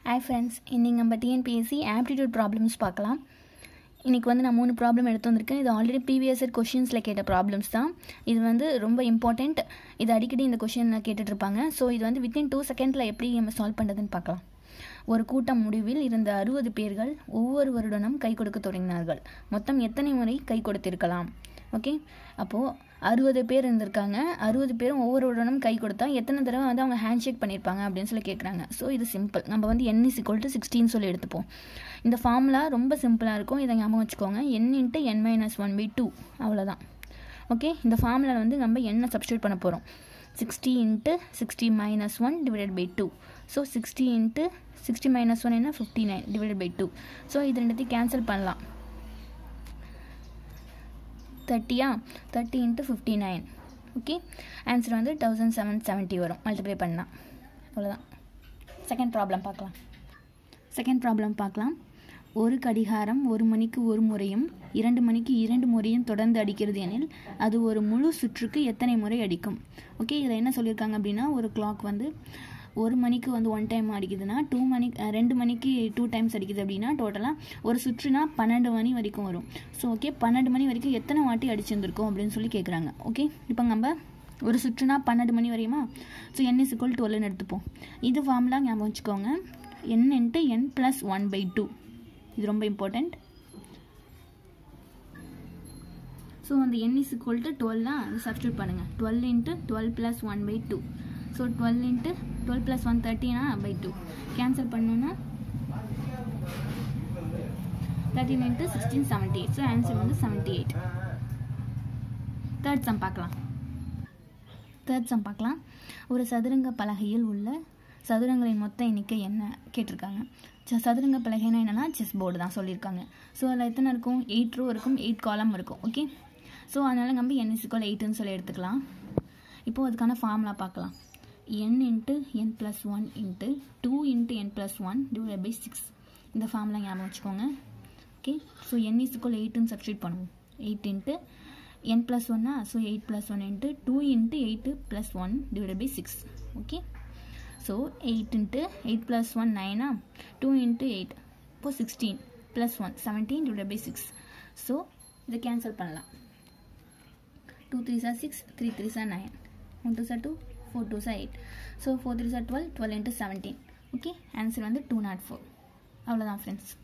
hi friends இன்றைக்கி நம்ம TNPSC aptitude problems பார்க்கலாம் இன்றைக்கி வந்து நான் மூணு ப்ராப்ளம் எடுத்து வந்திருக்கேன் இது ஆல்ரெடி ப்ரீவியஸ் இயர் கொஷின்ஸில் கேட்ட ப்ராப்ளம்ஸ் தான் இது வந்து ரொம்ப இம்பார்ட்டண்ட் இது அடிக்கடி இந்த கொஷினில் கேட்டுட்ருப்பாங்க ஸோ இது வந்து வித்தின் டூ செகண்டில் எப்படி நம்ம சால்வ் பண்ணுறதுன்னு பார்க்கலாம் ஒரு கூட்டம் முடிவில் இருந்த அறுபது பேர்கள் ஒவ்வொருவருடனும் கை கொடுக்க தொடங்கினார்கள் மொத்தம் எத்தனை முறை கை கொடுத்திருக்கலாம் ஓகே அப்போது அறுபது பேர் இருந்திருக்காங்க அறுபது பேரும் ஒவ்வொருவருடனும் கை கொடுத்தா எத்தனை தடவை வந்து அவங்க ஹேண்ட் ஷேக் பண்ணியிருப்பாங்க அப்படின்னு சொல்லி கேட்குறாங்க ஸோ இது சிம்பிள் நம்ம வந்து என் இஸ் ஈக்குவல் டு சிக்ஸ்டின்னு சொல்லி எடுத்துப்போம் இந்த ஃபார்முலா ரொம்ப சிம்பிளாக இருக்கும் இதை ஞாபகம் வச்சுக்கோங்க n into n minus one by two அவ்வளோதான் ஓகே இந்த ஃபார்முலா வந்து நம்ம என்ன சப்ஸ்டியூட் பண்ண போகிறோம் sixty into sixty minus one divided by two so sixty into sixty minus one என்ன fifty nine divided by two so இது ரெண்டுத்தையும் கேன்சல் பண்ணலாம் தேர்ட்டியா thirty into fifty nine okay answer வந்து தௌசண்ட் செவன் செவன்ட்டி வரும் multiply பண்ணலாம் அவ்வளோதான் second problem பார்க்கலாம் செகண்ட் ப்ராப்ளம் பார்க்கலாம் ஒரு கடிகாரம் ஒரு மணிக்கு ஒரு முறையும் இரண்டு மணிக்கு இரண்டு முறையும் தொடர்ந்து அடிக்கிறது எனில் அது ஒரு முழு சுற்றுக்கு எத்தனை முறை அடிக்கும் ஓகே இதில் என்ன சொல்லியிருக்காங்க அப்படின்னா ஒரு கிளாக் வந்து ஒரு மணிக்கு வந்து ஒன் டைம் அடிக்குதுன்னா டூ மணி ரெண்டு மணிக்கு டூ டைம்ஸ் அடிக்குது அப்படின்னா டோட்டலாக ஒரு சுற்றுனா பன்னெண்டு மணி வரைக்கும் வரும் ஸோ ஓகே பன்னெண்டு மணி வரைக்கும் எத்தனை வாட்டி அடிச்சிருந்துருக்கோம் அப்படின்னு சொல்லி கேட்குறாங்க ஓகே இப்போ நம்ம ஒரு சுற்றுனா பன்னெண்டு மணி வரையுமா ஸோ என் இஸ் இக்குவல் டுவெல்னு எடுத்துப்போம் இது ஃபார்முலா ஞாபகம் வச்சுக்கோங்க n into n plus one by two இது ரொம்ப இம்பார்ட்டண்ட் ஸோ அந்த n is equal to twelve தான் அது சப்ஸ்டியூட் பண்ணுங்கள் twelve into twelve plus one by two so twelve into twelve plus one தேர்ட்டினா பை டூ கேன்சல் பண்ணோன்னா thirteen into sixteen seventy eight so answer வந்து seventy eight third sum பார்க்கலாம் third sum பார்க்கலாம் ஒரு சதுரங்க பலகையில் உள்ள சதுரங்களின் மொத்த எண்ணிக்கை என்ன கேட்டிருக்காங்க சதுரங்க பலகைனா என்னென்னா செஸ் போர்டு தான் சொல்லியிருக்காங்க ஸோ அதில் எத்தனை இருக்கும் எயிட் ரோ இருக்கும் எயிட் காலம் இருக்கும் ஓகே ஸோ அதனால் நம்ம என் இஸ்இக்குவல் எயிட்டுன்னு சொல்லி எடுத்துக்கலாம் இப்போது அதுக்கான ஃபார்முலா பார்க்கலாம் n into n plus one into two into n plus one divide by six இந்த ஃபார்முலா ஞாபகம் வச்சுக்கோங்க ஓகே ஸோ என் இஸ்இக்குவல் எயிட்டுன்னு சப்ஸ்டியூட் பண்ணுவோம் எயிட் இன்ட்டு என் ப்ளஸ் ஒன்னா so eight plus one into two into eight plus one divide by six okay so eight into eight plus one நைனா two into eight இப்போது sixteen plus one seventeen divide by six so இதை cancel பண்ணலாம் two three sir six three three sir nine one two sir two four two sir eight so four three sir twelve twelve into seventeen okay answer வந்து two naught four அவ்வளோதான் friends